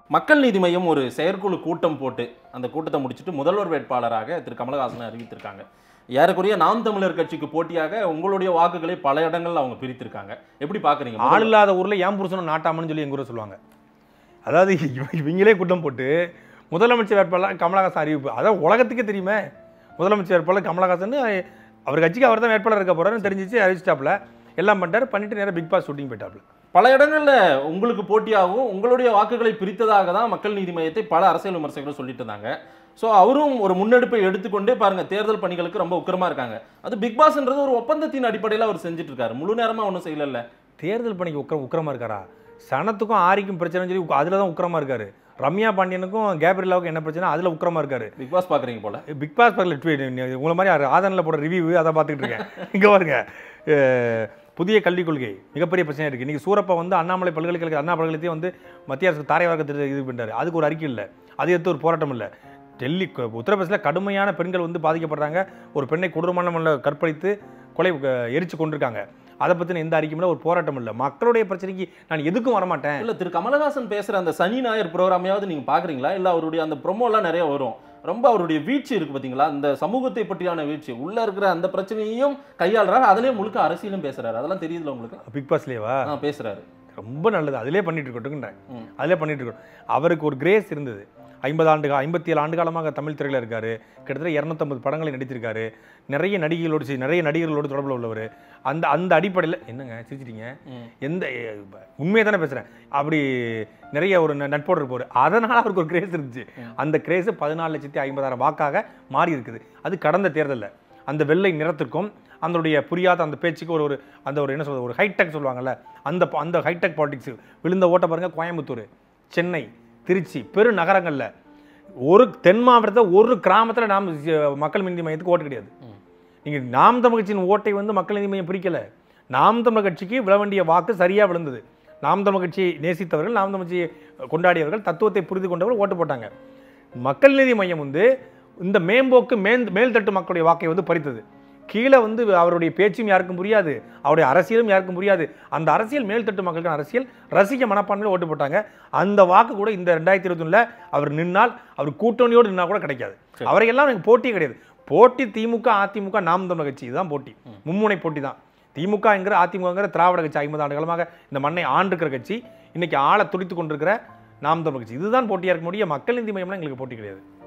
மக்கள் நீதி மையம் ஒரு செயற்குழு கூட்டம் போட்டு அந்த கூட்டத்தை முடிச்சுட்டு முதல்வர் வேட்பாளராக திரு கமலஹாசனை அறிவித்திருக்காங்க ஏறக்குறைய நாம் தமிழர் கட்சிக்கு போட்டியாக உங்களுடைய வாக்குகளை பல இடங்கள்ல அவங்க பிரித்திருக்காங்க எப்படி பாக்குறீங்க ஆள் இல்லாத ஊர்ல ஏன் புருஷனும் நாட்டாமன்னு சொல்லி எங்க ஊரை சொல்லுவாங்க அதாவது இவ- இவங்களே கூட்டம் போட்டு முதலமைச்சர் வேட்பாளர் கமலஹாசன் அறிவிப்பு அதான் உலகத்துக்கே தெரியுமே முதலமைச்சர் வேட்பாளர் கமலஹாசன் அவர் கட்சிக்கு அவர் தான் வேட்பாளர் இருக்க போறாருன்னு தெரிஞ்சிச்சு அறிவிச்சிட்டாப்ல எல்லாம் பண்ணிட்டாரு பண்ணிட்டு நேரா பிக் பாஸ் ஷூட்டிங் போயிட்டாப்ல பல இடங்கள்ல உங்களுக்கு போட்டியாகவும் உங்களுடைய வாக்குகளை பிரித்ததாக தான் மக்கள் நீதி மையத்தை பல அரசியல் விமர்சகர்கள் சொல்லிட்டு இருந்தாங்க ஸோ அவரும் ஒரு முன்னெடுப்பை எடுத்துக்கொண்டே பாருங்க தேர்தல் பணிகளுக்கு ரொம்ப உக்கிரமா இருக்காங்க அது பிக் பாஸ்ன்றது ஒரு ஒப்பந்தத்தின் அடிப்படையில் அவர் செஞ்சுட்டு இருக்காரு முழு நேரமா ஒன்றும் செய்யல தேர்தல் பணிக்கு உக்கர உக்கிரமா இருக்காரா சனத்துக்கும் ஆரிக்கும் பிரச்சனைன்னு சொல்லி அதில் தான் உக்கிரமா இருக்காரு ரம்யா பாண்டியனுக்கும் கேப்ரிலாவுக்கும் என்ன பிரச்சனை அதில் உக்கிரமா இருக்காரு பிக் பாஸ் பாக்குறீங்க போல பிக் பாஸ் பக்கத்தில் உங்களை மாதிரி ஆதனில் போடுற ரிவ்யூ அதை பார்த்துக்கிட்டு இருக்கேன் இங்கே பாருங்க அஹ், புதிய கல்விக் கொள்கை மிகப்பெரிய பிரச்சனை இருக்குது இன்றைக்கி சூரப்பா வந்து அண்ணாமலை பல்கலைக்கழக அண்ணா பல்கலைக்கழகத்தையும் வந்து மத்திய அரசு தாரை வார்க்கத்தை இது பண்ணுறாரு அதுக்கு ஒரு அறிக்கை இல்லை அது எடுத்து ஒரு போராட்டம் இல்லை டெல்லி க- உத்தரப்பிரதேசில் கடுமையான பெண்கள் வந்து பாதிக்கப்படுறாங்க ஒரு பெண்ணை கொடூரமான முறையில் கற்பழித்து கொலை அஹ், எரிச்சு கொண்டிருக்காங்க அதை பற்றின எந்த அறிக்கையும் இல்லை ஒரு போராட்டம் இல்லை மக்களுடைய பிரச்சனைக்கு நான் எதுக்கும் வரமாட்டேன் இல்ல திரு கமலஹாசன் பேசுற அந்த சனி ஞாயிறு ப்ரோக்ராமையாவது நீங்க பாக்குறீங்களா இல்ல அவருடைய அந்த ப்ரொமோ எல்லாம் நிறைய வரும் ரொம்ப அவருடைய வீழ்ச்சி இருக்கு பாத்தீங்களா இந்த சமூகத்தை பற்றியான வீழ்ச்சி உள்ள இருக்கிற அந்த பிரச்சனையையும் கையாளுறாரு அதுலயே முழுக்க அரசியலும் பேசுறாரு அதெல்லாம் தெரியுதுல உங்களுக்கு பிக் பாஸ்லேயேவா ஆ, பேசுறாரு ரொம்ப நல்லது அதிலே பண்ணிட்டு இருக்கட்டும்ன்றேன் ம். அதிலே பண்ணிட்டு இருக்கட்டும் அவருக்கு ஒரு கிரேஸ் இருந்தது ஐம்பது ஆண்டு ஐம்பத்தி ஏழு ஆண்டு காலமாக தமிழ் துறையில் இருக்காரு கிட்டத்தட்ட இரநூத்தம்பது படங்களை நடித்திருக்காரு நிறைய நடிகைகளோடு சரி, நிறைய நடிகர்களோடு தொடர்பில் உள்ளவர் அந்த அந்த அடிப்படையில் என்னங்க சிரிச்சிட்டீங்க ம். எந்த உண்மையை தானே பேசுகிறேன் அப்படி நிறைய ஒரு ந- நட்போடு இருப்பார் அதனால் அவருக்கு ஒரு கிரேஸ் இருந்துச்சு அந்த கிரேஸ் பதினாலு லட்சத்தி ஐம்பதாயிரம் வாக்காக மாறி இருக்குது அது கடந்த தேர்தலில் அந்த வெள்ளை நிறத்திற்கும் அதனுடைய புரியாத அந்த பேச்சுக்கு ஒரு ஒரு அந்த ஒரு என்ன சொல்றது ஒரு ஹைடெக் சொல்லுவாங்கல்ல அந்த ப- அந்த ஹைடெக் பாலிடிக்ஸ் விழுந்த ஓட்ட பாருங்க கோயம்புத்தூர் சென்னை திருச்சி பெரு நகரங்களில் ஒரு தென் மாவட்டத்தில் ஒரு கிராமத்தில் நாம் சி- மக்கள் நீதி மையத்துக்கு ஓட்டு கிடையாது நீங்கள் நாம் தமிழ் கட்சியின் ஓட்டை வந்து மக்கள் நீதி மையம் பிரிக்கலை நாம் தமிழ் கட்சிக்கு விழ வேண்டிய வாக்கு சரியாக விழுந்தது நாம் தமிழ் கட்சியை நேசித்தவர்கள் நாம் தமிழ் கட்சியை கொண்டாடியவர்கள் தத்துவத்தை புரிந்து கொண்டவர்கள் ஓட்டு போட்டாங்க மக்கள் நீதி மையம் வந்து இந்த மேம்போக்கு மேல் மேல்தட்டு மக்களுடைய வாக்கை வந்து பறித்தது கீழே வந்து அவருடைய பேச்சும் யாருக்கும் புரியாது அவருடைய அரசியலும் யாருக்கும் புரியாது அந்த அரசியல் மேல்தட்டு மக்களுக்கான அரசியல் ரசிக்க மனப்பான்மையில் ஓட்டு போட்டாங்க அந்த வாக்கு கூட இந்த ரெண்டாயிரத்தி இருபத்தொன்னில் அவர் நின்னால் அவர் கூட்டணியோடு நின்னா கூட கிடைக்காது அவரையெல்லாம் எனக்கு போட்டியே கிடையாது போட்டி திமுக அதிமுக நாம் தமிழர் கட்சி இதுதான் போட்டி மும்முனை போட்டி தான் திமுகங்கிற அதிமுகங்கிற திராவிட கட்சி ஐம்பது ஆண்டு காலமாக இந்த மண்ணை ஆண்டிருக்கிற கட்சி இன்னைக்கு ஆளை துடித்து கொண்டிருக்கிற நாம் தமிழர் கட்சி இதுதான் போட்டியாக இருக்க முடியும் மக்கள் நீதி மையம்லாம் எங்களுக்கு போட்டி கிடையாது